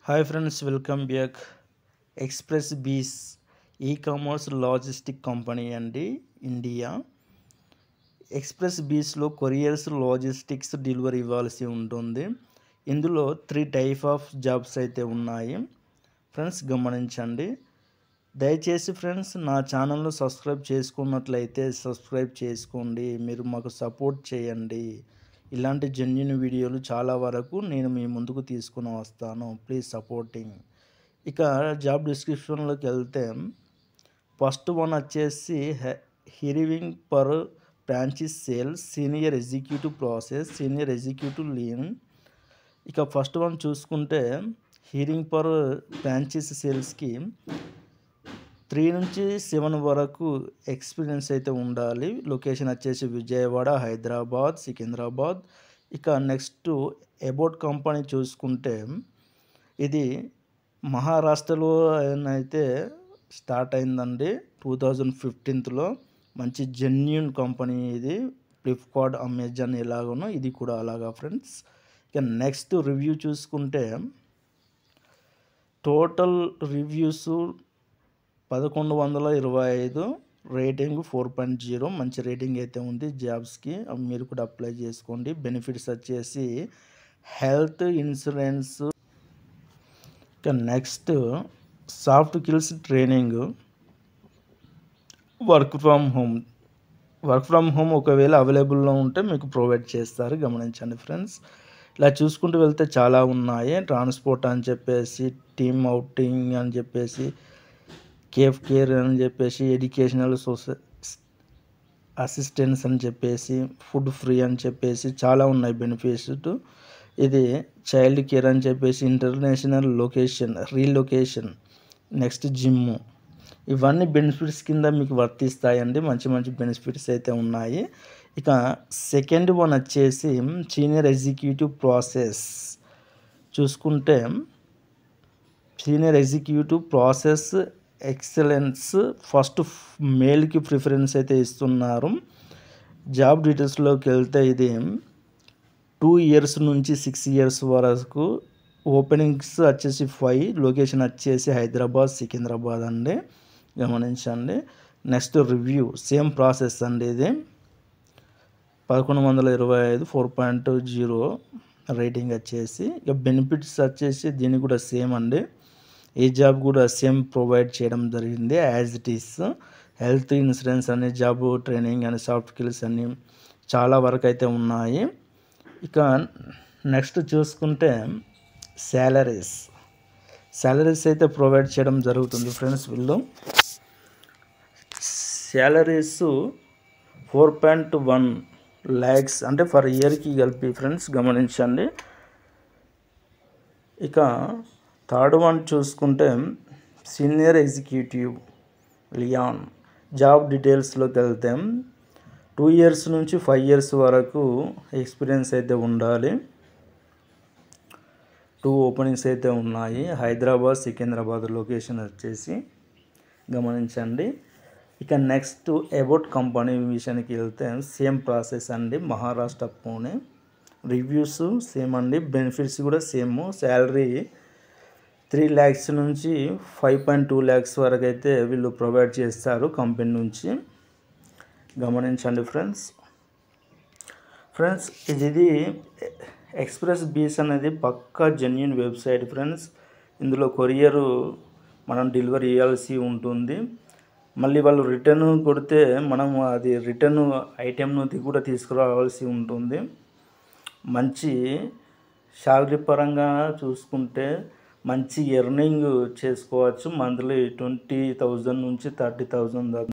hi friends welcome back Xpressbees e commerce logistic company అండి India Xpressbees బీస్లో couriers logistics delivery ఇవ్వాల్సి ఉంటుంది ఇందులో త్రీ టైప్ ఆఫ్ జాబ్స్ అయితే ఉన్నాయి ఫ్రెండ్స్ గమనించండి దయచేసి ఫ్రెండ్స్ నా ఛానల్ను సబ్స్క్రైబ్ చేసుకున్నట్లయితే సబ్స్క్రైబ్ చేసుకోండి మీరు మాకు సపోర్ట్ చేయండి ఇలాంటి జెన్యున్ వీడియోలు చాలా వరకు నేను మీ ముందుకు తీసుకుని వస్తాను ప్లీజ్ సపోర్టింగ్ ఇక జాబ్ డిస్క్రిప్షన్లోకి వెళ్తే ఫస్ట్ వన్ వచ్చేసి hiring per branches sale senior executive process senior executive lean ఇక ఫస్ట్ వన్ చూసుకుంటే హీరింగ్ పర్ బ్రాంచెస్ సేల్స్కి త్రీ నుంచి సెవెన్ వరకు ఎక్స్పీరియన్స్ అయితే ఉండాలి లొకేషన్ వచ్చేసి విజయవాడ హైదరాబాద్ సికింద్రాబాద్ ఇక నెక్స్ట్ అబౌట్ కంపెనీ చూసుకుంటే ఇది మహారాష్ట్రలో అయితే స్టార్ట్ అయిందండి టూ థౌజండ్ ఫిఫ్టీన్త్లో మంచి జెన్యున్ కంపెనీ ఇది ఫ్లిప్కార్ట్ అమెజాన్ ఎలాగనో ఇది కూడా అలాగా ఫ్రెండ్స్ ఇక నెక్స్ట్ రివ్యూ చూసుకుంటే టోటల్ రివ్యూస్ పదకొండు వందల ఇరవై ఐదు రేటింగ్ ఫోర్ పాయింట్ జీరో మంచి రేటింగ్ అయితే ఉంది జాబ్స్కి అవి మీరు కూడా అప్లై చేసుకోండి బెనిఫిట్స్ వచ్చేసి హెల్త్ ఇన్సూరెన్స్ ఇక next soft skills training work from home work from home ఒకవేళ అవైలబుల్లో ఉంటే మీకు ప్రొవైడ్ చేస్తారు గమనించండి ఫ్రెండ్స్ ఇలా చూసుకుంటూ వెళ్తే చాలా ఉన్నాయి ట్రాన్స్పోర్ట్ అని చెప్పేసి టీమ్ అవుటింగ్ అని చెప్పేసి కేఫ్ కేర్ అని చెప్పేసి ఎడ్యుకేషనల్ సోస అసిస్టెన్స్ అని చెప్పేసి ఫుడ్ ఫ్రీ అని చెప్పేసి చాలా ఉన్నాయి బెనిఫిట్స్ ఇది చైల్డ్ కేర్ అని చెప్పేసి international location relocation next gym ఇవన్నీ బెనిఫిట్స్ కింద మీకు వర్తిస్తాయండి మంచి మంచి బెనిఫిట్స్ అయితే ఉన్నాయి ఇక సెకండ్ వన్ వచ్చేసి సీనియర్ ఎగ్జిక్యూటివ్ ప్రాసెస్ చూసుకుంటే senior executive process excellence first మేల్కి ప్రిఫరెన్స్ అయితే ఇస్తున్నారు జాబ్ డీటెయిల్స్లోకి వెళ్తే ఇది టూ ఇయర్స్ నుంచి సిక్స్ ఇయర్స్ వరకు ఓపెనింగ్స్ వచ్చేసి ఫైవ్ లొకేషన్ వచ్చేసి హైదరాబాద్ సికింద్రాబాద్ అండి గమనించండి నెక్స్ట్ రివ్యూ సేమ్ ప్రాసెస్ అండి ఇది పదకొండు వందల ఇరవై ఐదు ఫోర్ పాయింట్ జీరో రేటింగ్ వచ్చేసి ఇక బెనిఫిట్స్ వచ్చేసి దీనికి కూడా సేమ్ అండి ఈ జాబ్ కూడా సేమ్ ప్రొవైడ్ చేయడం జరిగింది as it is health insurance అనే జాబ్ ట్రైనింగ్ అని సాఫ్ట్ స్కిల్స్ అన్ని చాలా వరకు అయితే ఉన్నాయి ఇక నెక్స్ట్ చూసుకుంటే శాలరీస్ శాలరీస్ అయితే ప్రొవైడ్ చేయడం జరుగుతుంది ఫ్రెండ్స్ వీళ్ళు salaries four point one lakhs అంటే ఫర్ ఇయర్కి కలిపి ఫ్రెండ్స్ గమనించండి ఇక థర్డ్ వన్ చూసుకుంటే సీనియర్ ఎగ్జిక్యూటివ్ లియాన్ జాబ్ డీటెయిల్స్లోకి వెళ్తే టూ ఇయర్స్ నుంచి ఫైవ్ ఇయర్స్ వరకు ఎక్స్పీరియన్స్ అయితే ఉండాలి టూ ఓపెనింగ్స్ అయితే ఉన్నాయి హైదరాబాద్ సికింద్రాబాద్ లొకేషన్ వచ్చేసి గమనించండి ఇక నెక్స్ట్ అబౌట్ కంపెనీ విషయానికి వెళ్తే సేమ్ ప్రాసెస్ అండి మహారాష్ట్ర పూణే రివ్యూస్ సేమ్ అండి బెనిఫిట్స్ కూడా సేమ్ శాలరీ త్రీ ల్యాక్స్ నుంచి ఫైవ్ పాయింట్ టూ ల్యాక్స్ వరకు అయితే వీళ్ళు ప్రొవైడ్ చేస్తారు కంపెనీ నుంచి గమనించండి ఫ్రెండ్స్ ఫ్రెండ్స్ ఇది ఎక్స్ప్రెస్ బీస్ అనేది పక్కా జెన్యున్ వెబ్సైట్ ఫ్రెండ్స్ ఇందులో కొరియర్ మనం డెలివరీ ఇవ్వాల్సి ఉంటుంది మళ్ళీ వాళ్ళు రిటర్న్ కొడితే మనం అది రిటర్న్ ఐటెంను కూడా తీసుకురావాల్సి ఉంటుంది మంచి శాలరీ పరంగా చూసుకుంటే మంచి ఎర్నింగ్ చేసుకోవచ్చు మంత్లీ ట్వంటీ థౌజండ్ నుంచి థర్టీ థౌజండ్ దాకా